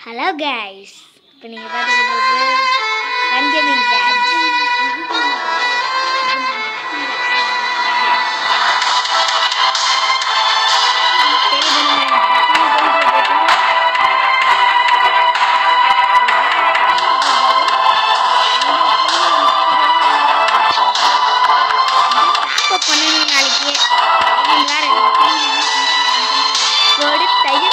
hello guys இப்போ நீங்கள் பார்த்துக்கிட்டு இருக்கிறது பஞ்சமிங் பேட்ச் பண்ணணும் நாளைக்கு வேற கொடு தயிர்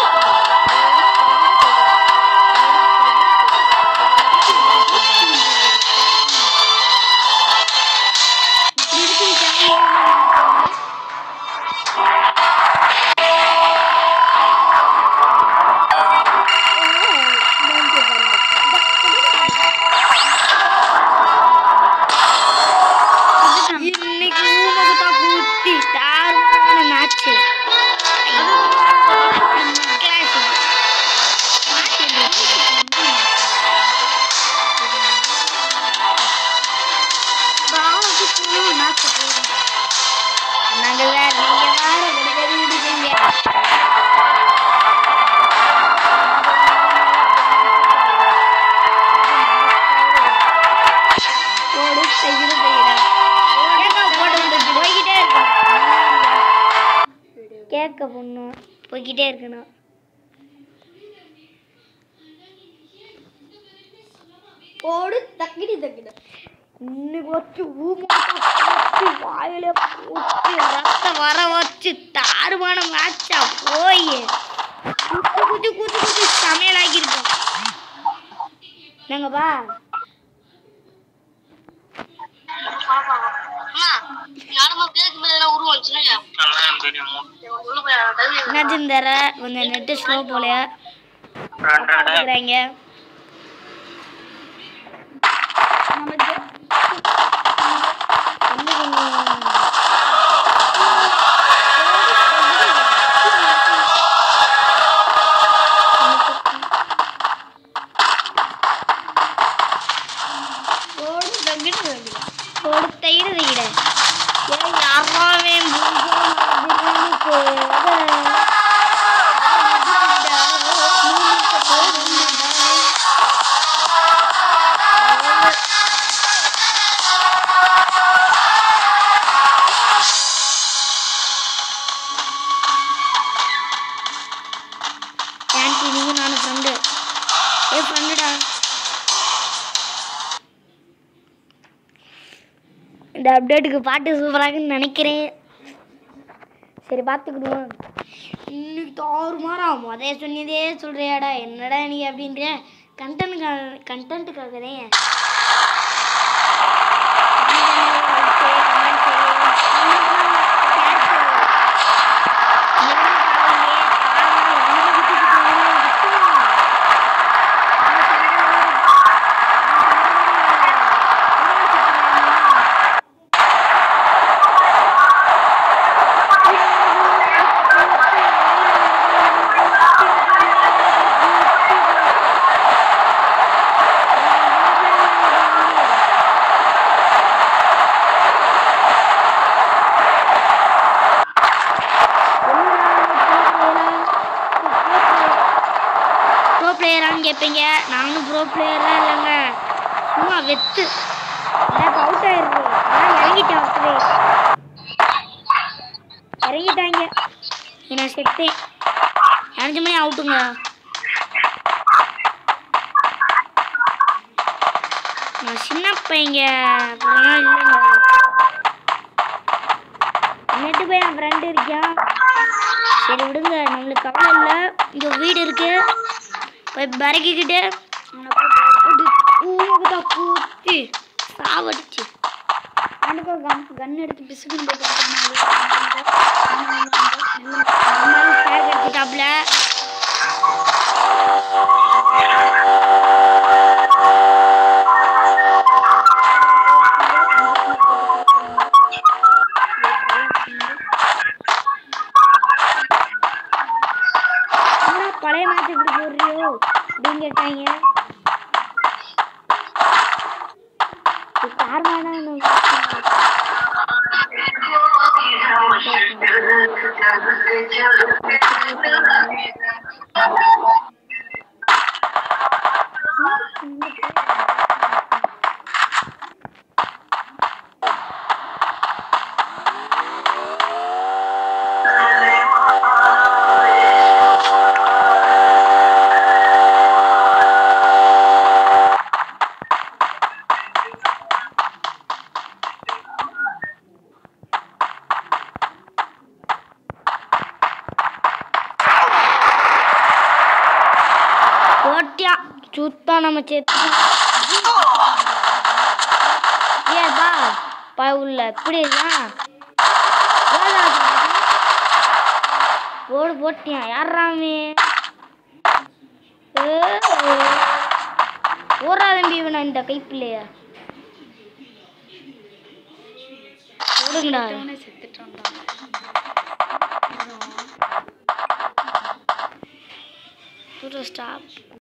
இன்னைக்கு ஊமகுத்தா கூட்டி ஸ்டார்மான மேட்ச் நாங்க வேற நீங்க வேற விடுதலை விடுதீங்க போடு தையில போயிடா கேக்க போட்டு விட்டு போய்கிட்டே இருக்கணும் கேக்க பொண்ணும் போய்கிட்டே இருக்கணும் போடு தக்கிடி தக்கிட இன்னைக்கு வச்சு ஊமூச்சு வாயில போட்டு ரத்தம் வர வச்சு தாறுமான மேட்சா போய் குத்து குத்து குத்து குத்து சமையலாக்கியிருக்கோம் நாங்கப்பா என்னாச்சுன்னு தர கொஞ்சம் நெட்டு ஸ்லோ போலையா பார்த்துக்கிறாங்க வந்து கொஞ்சம் போடு தக்கிடி தக்கிட போடு தயிர் தயிர ஏன் யாராவே ஆன்ட்டி நீங்க நானும் ஃப்ரெண்டு ஏ ஃப்ரெண்டுடா இந்த அப்டேட்டுக்கு பாட்டு சூப்பராகுன்னு நினைக்கிறேன் சரி பார்த்துக்கிடுவோம் இன்னைக்கு தாறுமாறா முதைய சொன்னதே சொல்கிறியாடா என்னடா நீ அப்படின்ற கண்டென்ட்டுக்காக கண்டென்ட்டுக்காக தான் ப்ரோ பிளேயரான்னு கேட்பீங்க நானும் ப்ரோ பிளேயராக இல்லைங்க சும்மா வெத்து எனக்கு அவுட் ஆயிடுது நான் இறங்கிட்டேன் அப்பவே இறங்கிட்டாங்க நான் செத்தேன் அஞ்சு மணி அவுட்டுங்க நான் சின்ன பையங்க அப்படிலாம் இல்லைங்க நெட்டு போய் என் ஃப்ரெண்டு இருக்கான் சரி விடுங்க நம்மளுக்கு கவலை இல்லை இங்கே வீடு இருக்கு போய் பறக்கிக்கிட்டு ஊமகுதா கூத்தி சாவடிச்சு எனக்கு கன் கன் எடுத்து பிசுக்குன்னு போய் அடிச்சுட்டாப்ல என்னடா பழைய மேட்ச் இப்படி போடுறியோ அப்படின்னு கேட்டாங்க இது காரணமான போட்டியா சுத்தா நம்ம சேர்த்து ஏ பா பா உள்ள இப்படி இருக்கான் ஓடு போட்டியா யாராமே ஓரா தம்பி இவனா இந்த கைப்பிள்ளைய ஓடுங்கடா அவனே செத்துட்டான்டா ஸ்டாப்